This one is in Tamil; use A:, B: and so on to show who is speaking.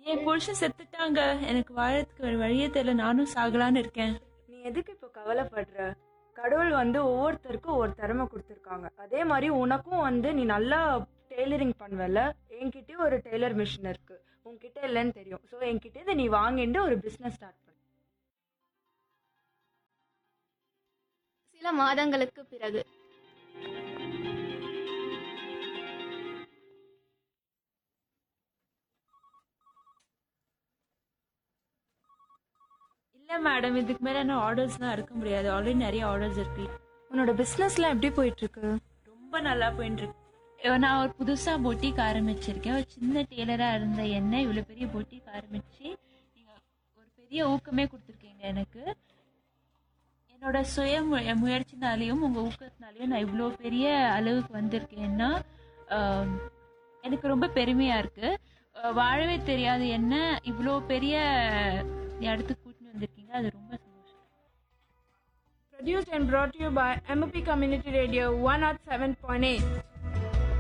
A: என் புருஷன் செத்துட்டாங்க எனக்கு வாழறதுக்கு வேற வழியே தெரியல நானும் சாகலான்னு இருக்கேன்
B: நீ எதுக்கு இப்போ கவலைப்படுற கடவுள் வந்து ஒவ்வொருத்தருக்கும் ஒவ்வொரு திறமை கொடுத்துருக்காங்க அதே மாதிரி உனக்கும் வந்து நீ நல்லா டெய்லரிங் பண்ணுவல என்கிட்ட ஒரு டெய்லர் மிஷின் இருக்கு உன்கிட்ட இல்லைன்னு தெரியும் ஸோ என்கிட்ட இதை நீ வாங்கிட்டு ஒரு பிஸ்னஸ் ஸ்டார்ட் பண்ணு
C: சில மாதங்களுக்கு பிறகு
A: இல்ல மேடம் இதுக்கு மேல என்ன ஆர்டர்ஸ்லாம் இருக்க முடியாது ஆல்ரெடி நிறைய ஆர்டர்ஸ் இருக்கு
B: உன்னோட பிஸ்னஸ்லாம் எப்படி போயிட்டு இருக்கு
A: ரொம்ப நல்லா போயிட்டு இருக்கு அஹ் நான் ஒரு புதுசா பொட்டிக் ஆரம்பிச்சிருக்கேன் ஒரு சின்ன டெய்லரா இருந்த என்ன இவ்வளவு பெரிய பொட்டிக் ஆரம்பிச்சு நீங்க ஒரு பெரிய ஊக்கமே கொடுத்துருக்கீங்க எனக்கு என்னோட சுய மு- முயற்சினாலையும் உங்க ஊக்கத்தினாலையும் நான் இவ்வளோ பெரிய அளவுக்கு வந்திருக்கேன்னா ஆம், எனக்கு ரொம்ப பெருமையா இருக்கு அஹ் வாழவே தெரியாது என்ன இவ்வளோ பெரிய இடத்துக்கு கூட்டிட்டு வந்திருக்கீங்க அது ரொம்ப சந்தோஷம்
D: Produced and brought to you by MOP Community Radio 107.8.